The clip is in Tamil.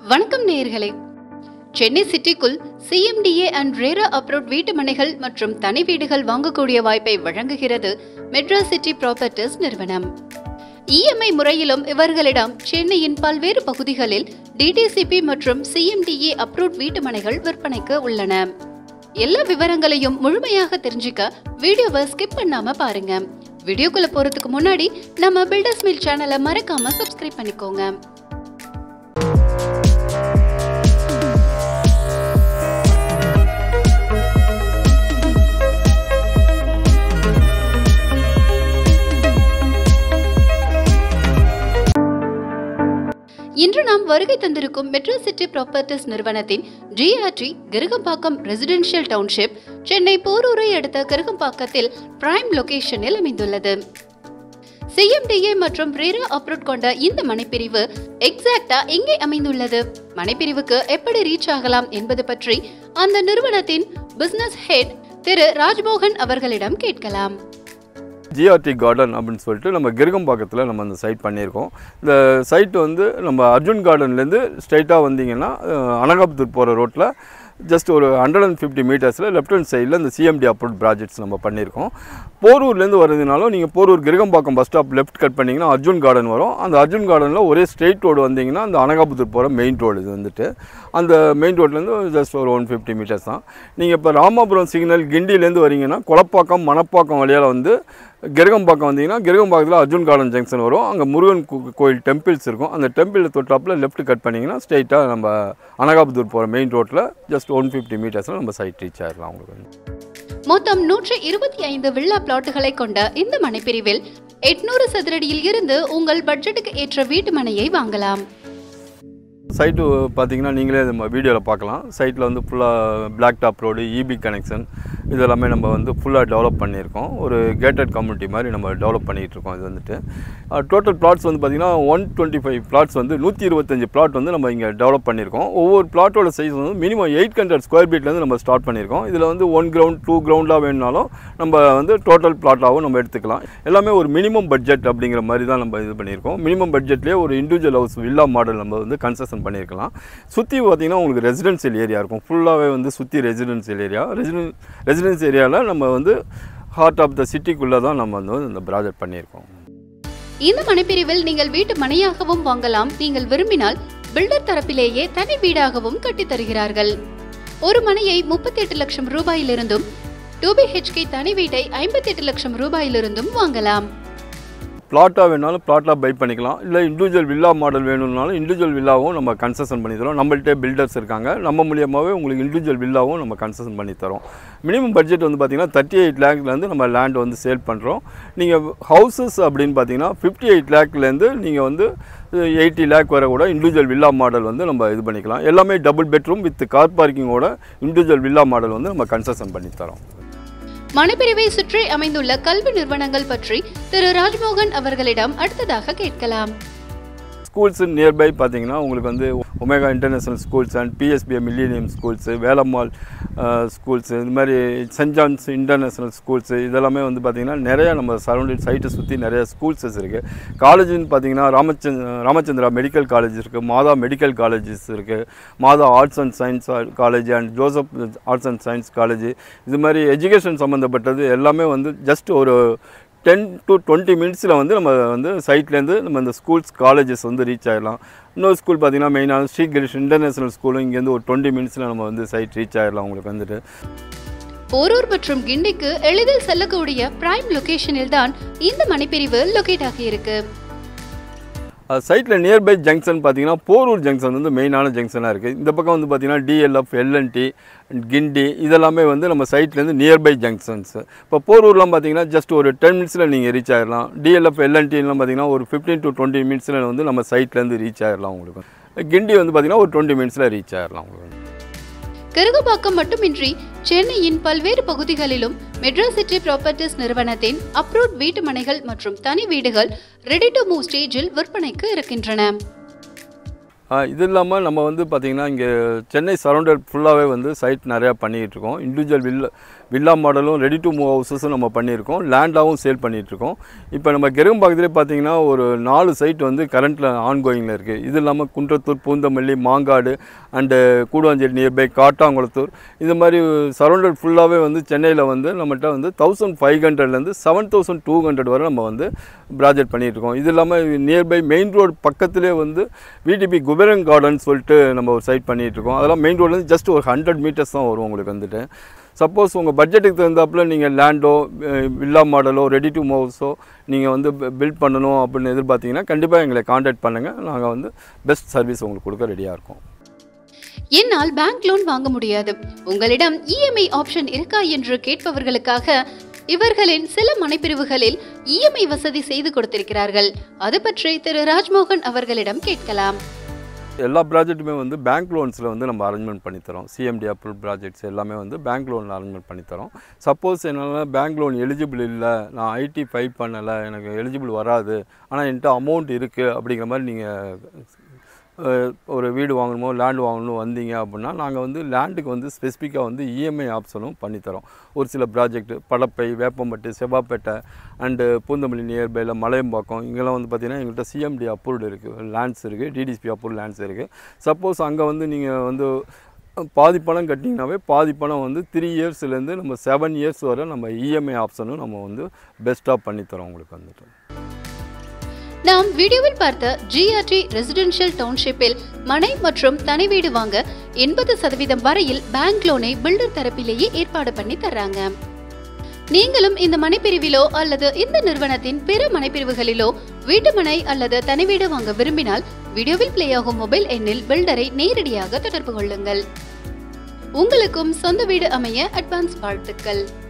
வணக்கம் நேயர்களே சென்னை சிட்டிக்குள் சிஎம்டிஏ அண்ட் ரேரா அப்ரோட் வீட்டு மனைகள் மற்றும் தனி வீடுகள் வாங்கக்கூடிய வாய்ப்பை வழங்குகிறது மெட்ராஸ் சிட்டி ப்ராப்பர்ட்டிஸ் நிறுவனம் இஎம்ஐ முறையிலும் இவர்களிடம் சென்னையின் பல்வேறு பகுதிகளில் டிடிசிபி மற்றும் சிஎம்டிஏ அப்ரூட் வீட்டு மனைகள் விற்பனைக்கு உள்ளன எல்லா விவரங்களையும் முழுமையாக தெரிஞ்சுக்க வீடியோவை ஸ்கிப் பண்ணாம பாருங்க வீடியோக்குள்ள போறதுக்கு முன்னாடி நம்ம பில்டர்ஸ் மில் சேனலை மறக்காம சப்ஸ்கிரைப் பண்ணிக்கோங்க இன்று நாம் வருகை தந்திருக்கும் மெட்ரோ சிட்டி ப்ராப்பர்ட்டிஸ் நிறுவனத்தின் GRT Kirugambakkam residential township Chennai போரூரை அடுத்த கிருகம்பாக்கத்தில் பிரைம் லொகேஷனில் அமைந்துள்ளது சிஎம்டிஏ மற்றும் ரேரா அப்ரோட் கொண்ட இந்த மனைப்பிரிவு எக்ஸாக்டா எங்கே அமைந்துள்ளது மனைப்பிரிவுக்கு எப்படி ரீச் ஆகலாம் என்பது பற்றி அந்த நிறுவனத்தின் பிசினஸ் ஹெட் திரு ராஜ்மோகன் அவர்களிடம் கேட்கலாம் ஜிஆர்டி கார்டன் அப்படின்னு சொல்லிட்டு நம்ம கிருகம்பாக்கத்தில் நம்ம அந்த சைட் பண்ணியிருக்கோம் இந்த சைட் வந்து நம்ம அர்ஜுன் கார்டன்லேருந்து ஸ்ட்ரைட்டாக வந்தீங்கன்னா அஹ், அனகாபுத்தூர் போகிற ரோட்டில் ஜஸ்ட் ஒரு ஹண்ட்ரட் அண்ட் ஃபிஃப்டி மீட்டர்ஸில் லெஃப்ட் ஹேண்ட் சைடில் இந்த சிஎம்டி அப்ரூவ் ப்ராஜெக்ட்ஸ் நம்ம பண்ணியிருக்கோம் போரூர்லேருந்து வரதுனாலும் நீங்கள் Porur Kirugambakkam bus stop left cut பண்ணிங்கன்னா அர்ஜுன் கார்டன் வரும் அந்த அர்ஜுன் கார்டனில் ஒரே ஸ்ட்ரெயிட் ரோடு வந்தீங்கன்னா அந்த அனகாபுத்தூர் போகிற மெயின் ரோடு இது வந்துட்டு அந்த மெயின் ரோட்லேருந்து ஜஸ்ட் ஒரு ஒன் ஃபிஃப்டி மீட்டர்ஸ் தான் நீங்கள் இப்போ ராமாபுரம் சிக்னல் கிண்டிலேருந்து வரீங்கன்னா கொளப்பாக்கம் மணப்பாக்கம் வழியால் வந்து கிரகம்பாக்கம் வந்தீங்கன்னா கிரகம்பாக்கத்தில் அர்ஜுன் கார்டன் ஜங்ஷன் வரும் அங்கே முருகன் கோ- கோயில் டெம்பிள்ஸ் இருக்கும் அந்த டெம்பிள் தொட்டாப்பில் லெஃப்ட் கட் பண்ணிங்கன்னா ஸ்ட்ரைட்டாக நம்ம அனகாபுத்தூர் போகிற மெயின் ரோட்டில் ஜஸ்ட் ஒன் ஃபிஃப்டி மீட்டர்ஸில் நம்ம சைட் ரீச் ஆயிடலாம் உங்களுக்கு வந்து மொத்தம் நூற்றி இருபத்தி ஐந்து வில்லா பிளாட்டுகளை கொண்ட இந்த மனைப்பிரிவில் எட்நூறு சதுரடியில் இருந்து உங்கள் பட்ஜெட்டுக்கு ஏற்ற வீட்டு மனையை வாங்கலாம் சைட்டு பார்த்தீங்கன்னா நீங்களே வீடியோவில் பார்க்கலாம் சைட்டில் வந்து ஃபுல்லாக black top road EB connection இதெல்லாமே நம்ம வந்து ஃபுல்லாக டெவலப் பண்ணியிருக்கோம் ஒரு கேட்டட் கம்யூனிட்டி மாதிரி நம்ம டெவலப் பண்ணிகிட்டு இருக்கோம் இது வந்துட்டு டோட்டல் பிளாட்ஸ் வந்து பார்த்திங்கன்னா ஒன் டுவெண்ட்டி ஃபைவ் பிளாட்ஸ் வந்து நூற்றி இருபத்தஞ்சு பிளாட் வந்து நம்ம இங்கே டெவலப் பண்ணியிருக்கோம் ஒவ்வொரு பிளாட்டோட சைஸ் வந்து மினிமம் எயிட் ஹண்ட்ரட் ஸ்கொயர் ஃபீட்லேருந்து நம்ம ஸ்டார்ட் பண்ணியிருக்கோம் இதில் வந்து ஒன் கிரவுண்ட் டூ கிரவுண்டாக வேணுனாலும் நம்ம வந்து டோட்டல் பிளாட்டாகவும் நம்ம எடுத்துக்கலாம் எல்லாமே ஒரு மினிமம் பட்ஜெட் அப்படிங்கிற மாதிரி தான் நம்ம இது பண்ணியிருக்கோம் மினிமம் பட்ஜெட்லேயே ஒரு இண்டிவிஜுவல் ஹவுஸ் வில்லா மாடல் நம்ம வந்து கன்ஸ்ட்ரக்ஷன் பண்ணியிருக்கலாம் சுற்றி பார்த்தீங்கன்னா உங்களுக்கு ரெசிடென்சியல் ஏரியா இருக்கும் ஃபுல்லாகவே வந்து சுற்றி ரெசிடென்சியல் ஏரியா ரெசிடென் ரெசிடென்ஸ் ஏரியாவில் நம்ம வந்து ஹார்ட் ஆஃப் த சிட்டிக்குள்ளே தான் நம்ம வந்து இந்த ப்ராஜெக்ட் பண்ணியிருக்கோம் இந்த மனைப்பிரிவில் நீங்கள் வீட்டு மனையாகவும் வாங்கலாம் நீங்கள் விரும்பினால் பில்டர் தரப்பிலேயே தனி வீடாகவும் கட்டித் தருகிறார்கள் ஒரு மனையை முப்பத்தி எட்டு லட்சம் ரூபாயிலிருந்தும் டூ பிஹெச்கே தனி வீட்டை ஐம்பத்தி எட்டு லட்சம் ரூபாயிலிருந்தும் வாங்கலாம் பிளாட்டாக வேணாலும் பிளாட்டாக பை பண்ணிக்கலாம் இல்லை இண்டிவிஜுவல் வில்லா மாடல் வேணும்னாலும் இண்டிவிஜுவல் வில்லாவும் நம்ம கன்ஸ்ட்ரக்ஷன் பண்ணி தரோம் நம்மள்ட்டே பில்டர்ஸ் இருக்காங்க நம்ம மூலியமாகவே உங்களுக்கு இண்டிவிஜுவல் வில்லாவும் நம்ம கன்ஸ்ட்ரக்ஷன் பண்ணி தரோம் மினிமம் பட்ஜெட் வந்து பார்த்திங்கன்னா தேர்ட்டி எயிட் லேக்லேருந்து நம்ம லேண்ட் வந்து சேல் பண்ணுறோம் நீங்கள் ஹவுசஸ் அப்படின்னு பார்த்தீங்கன்னா ஃபிஃப்டி எயிட் லேக்லேருந்து நீங்கள் வந்து எயிட்டி லேக் வரை கூட இண்டிவிஜுவல் வில்லா மாடல் வந்து நம்ம இது பண்ணிக்கலாம் எல்லாமே டபுள் பெட்ரூம் வித் கார் பார்க்கிங்கோட இண்டிவிஜுவல் வில்லா மாடல் வந்து நம்ம கன்ஸ்ட்ரக்ஷன் பண்ணி தரோம் மனைப்பிரிவை சுற்றி அமைந்துள்ள கல்வி நிறுவனங்கள் பற்றி திரு ராஜ்மோகன் அவர்களிடம் அடுத்ததாக கேட்கலாம் ஸ்கூல்ஸ் நியர்பை பார்த்தீங்கன்னா உங்களுக்கு வந்து Omega international schools and PSBA millennium schools Velammal schools இது மாதிரி சென்ட் ஜான்ஸ் இன்டர்நேஷ்னல் ஸ்கூல்ஸு இதெல்லாமே வந்து பார்த்திங்கன்னா நிறைய நம்ம சரௌண்டிங் சைட்டை சுற்றி நிறைய ஸ்கூல்ஸஸ் இருக்குது காலேஜ்னு பார்த்தீங்கன்னா ராமச்சந்திர ராமச்சந்திரா மெடிக்கல் காலேஜ் இருக்குது மாதா மெடிக்கல் காலேஜஸ் இருக்குது Mata arts and science college and Joseph arts and science college இது மாதிரி எஜுகேஷன் சம்மந்தப்பட்டது எல்லாமே வந்து ஜஸ்ட் ஒரு டென் டு டுவெண்ட்டி மினிட்ஸில் வந்து நம்ம வந்து சைட்லேருந்து நம்ம இந்த ஸ்கூல்ஸ் காலேஜஸ் வந்து ரீச் ஆகிடலாம் இன்னொரு ஸ்கூல் பார்த்தீங்கன்னா மெயினான ஸ்ரீ கிரிஷ் இன்டர்நேஷனல் ஸ்கூலும் இங்கேருந்து ஒரு டுவெண்ட்டி மினிட்ஸில் நம்ம வந்து சைட் ரீச் ஆகிடலாம் உங்களுக்கு வந்துட்டு போரூர் மற்றும் கிண்டிக்கு எளிதில் செல்லக்கூடிய பிரைம் லொகேஷனில் தான் இந்த மனைப்பிரிவு லொகேட் ஆகியிருக்கு சைட்டில் நியர்பை ஜங்ஷன் பார்த்தீங்கன்னா போரூர் ஜங்ஷன் வந்து மெயினான ஜங்ஷனாக இருக்குது இந்த பக்கம் வந்து பார்த்தீங்கன்னா டிஎல்எஃப் எல்என்டி கிண்டி இதெல்லாமே வந்து நம்ம சைட்லேருந்து நியர்பை ஜங்ஷன்ஸ் இப்போ போரூர்லாம் பார்த்தீங்கன்னா ஜஸ்ட் ஒரு டென் மினிட்ஸில் நீங்கள் ரீச் ஆகிடலாம் டிஎல்எஃப் எல்என்டிலாம் பார்த்தீங்கன்னா ஒரு ஃபிஃப்டீன் டு டுவெண்ட்டி மினிட்ஸில் வந்து நம்ம சைட்லேருந்து ரீச் ஆகிடலாம் உங்களுக்கு கிண்டி வந்து பார்த்தீங்கன்னா ஒரு டுவெண்ட்டி மினிட்ஸில் ரீச் ஆகிடலாம் உங்களுக்கு கருகப்பாக்கம் மட்டுமின்றி சென்னையின் பல்வேறு பகுதிகளிலும் மெட்ராஸ் சிட்டி ப்ராப்பர்ட்டிஸ் நிறுவனத்தின் அப்ரூட் வீட்டு மனைகள் மற்றும் தனி வீடுகள் ரெடி டு மூவ் ஸ்டேஜில் விற்பனைக்கு இருக்கின்றன ஆ, இது இல்லாமல் நம்ம வந்து பார்த்திங்கன்னா இங்கே சென்னை சரௌண்டட் ஃபுல்லாகவே வந்து சைட் நிறையா பண்ணிக்கிட்டு இருக்கோம் இண்டிவிஜுவல் வில்ல வில்லா மாடலும் ரெடி டு மூவ் ஹவுசஸும் நம்ம பண்ணியிருக்கோம் லேண்டாகவும் சேல் பண்ணிகிட்ருக்கோம் இப்போ நம்ம கிரகம்பாக்கத்திலே பார்த்தீங்கன்னா ஒரு நாலு சைட் வந்து கரண்ட்டில் ஆன்கோயிங்கில் இருக்குது இது இல்லாமல் குன்றத்தூர் பூந்தமல்லி மாங்காடு அண்டு கூடுவாஞ்சேரி நியர்பை காட்டாங்குளத்தூர் இது மாதிரி சரௌண்டட் ஃபுல்லாகவே வந்து சென்னையில் வந்து நம்மகிட்ட வந்து தௌசண்ட் ஃபைவ் ஹண்ட்ரட்லேருந்து செவன் தௌசண்ட் டூ ஹண்ட்ரட் வரை நம்ம வந்து ப்ராஜெக்ட் பண்ணிகிட்ருக்கோம் இது இல்லாமல் நியர்பை மெயின் ரோடு பக்கத்திலே வந்து விடிபி குபேரன் கார்டன் சொல்லிட்டு நம்ம ஒரு சைட் பண்ணிகிட்ருக்கோம் அதெல்லாம் மெயின் ரோட்லேருந்து ஜஸ்ட் ஒரு ஹண்ட்ரட் மீட்டர்ஸ் தான் வரும் உங்களுக்கு வந்துட்டு சப்போஸ் உங்கள் பட்ஜெட்டுக்கு தகுந்தாப்புல நீங்கள் லேண்டோ வில்லா மாடலோ ரெடி டு மூவ்ஸோ நீங்கள் வந்து பில்ட் பண்ணணும் அப்படின்னு எதிர்பார்த்தீங்கன்னா கண்டிப்பாக எங்களை காண்டாக்ட் பண்ணுங்கள் நாங்கள் வந்து பெஸ்ட் சர்வீஸ் உங்களுக்கு கொடுக்க ரெடியாக இருக்கோம் என்னால் பேங்க் லோன் வாங்க முடியாது உங்களிடம் இஎம்ஐ ஆப்ஷன் இருக்கா என்று கேட்பவர்களுக்காக இவர்களின் சில மனைப்பிரிவுகளில் இஎம்ஐ வசதி செய்து கொடுத்திருக்கிறார்கள் அது பற்றி திரு ராஜ்மோகன் அவர்களிடம் கேட்கலாம் எல்லா ப்ராஜெக்ட்டுமே வந்து பேங்க் லோன்ஸில் வந்து நம்ம அரேஞ்ச்மெண்ட் பண்ணித்தரோம் சிஎம்டி அப்ரூவ் ப்ராஜெக்ட்ஸ் எல்லாமே வந்து பேங்க் லோனில் அரேஞ்ச்மெண்ட் பண்ணித்தரோம் சப்போஸ் என்னால் பேங்க் லோன் எலிஜிபிள் இல்லை நான் ஐடி ஃபைல் பண்ணலை எனக்கு எலிஜிபிள் வராது ஆனால் என்கிட்ட அமௌண்ட் இருக்குது அப்படிங்கிற மாதிரி நீங்கள் ஒரு வீடு வாங்கணுமோ லேண்ட் வாங்கணும் வந்தீங்க அப்படின்னா நாங்கள் வந்து லேண்டுக்கு வந்து ஸ்பெசிஃபிக்காக வந்து இஎம்ஐ ஆப்ஷனும் பண்ணித்தரோம் ஒரு சில ப்ராஜெக்ட் படப்பை வேப்பம்பட்டு செவ்வாப்பேட்டை அண்டு பூந்தமல்லி நியர்பையில் மலையம்பாக்கம் இங்கெல்லாம் வந்து பார்த்திங்கன்னா எங்கள்கிட்ட சிஎம்டி அப்ரூவ்டு இருக்குது லேண்ட்ஸ் இருக்குது டிடிஎஸ்பி அப்ரூவ் லேண்ட்ஸ் இருக்குது சப்போஸ் அங்கே வந்து நீங்கள் வந்து பாதி பணம் கட்டிங்கனாவே பாதி பணம் வந்து த்ரீ இயர்ஸ்லேருந்து நம்ம செவன் இயர்ஸ் வரை நம்ம இஎம்ஐ ஆப்ஷனும் நம்ம வந்து பெஸ்ட்டாக பண்ணித்தரோம் உங்களுக்கு வந்துட்டு நாம் வீடியோவில் பார்த்த ஜிஆர்டி ரெசிடென்ஷியல் டவுன்ஷிப்பில் மனை மற்றும் தனி வீடு வாங்க எண்பது சதவீதம் வரையில் பேங்க் லோனை பில்டர் தரப்பிலேயே ஏற்பாடு பண்ணி தர்றாங்க நீங்களும் இந்த மனைப்பிரிவிலோ அல்லது இந்த நிறுவனத்தின் பிற மனைப்பிரிவுகளிலோ வீட்டுமனை அல்லது தனி வீடு வாங்க விரும்பினால் வீடியோவில் பிளே ஆகும் மொபைல் எண்ணில் பில்டரை நேரடியாக தொடர்பு கொள்ளுங்கள் உங்களுக்கும் சொந்த வீடு அமைய அட்வான்ஸ் வாழ்த்துக்கள்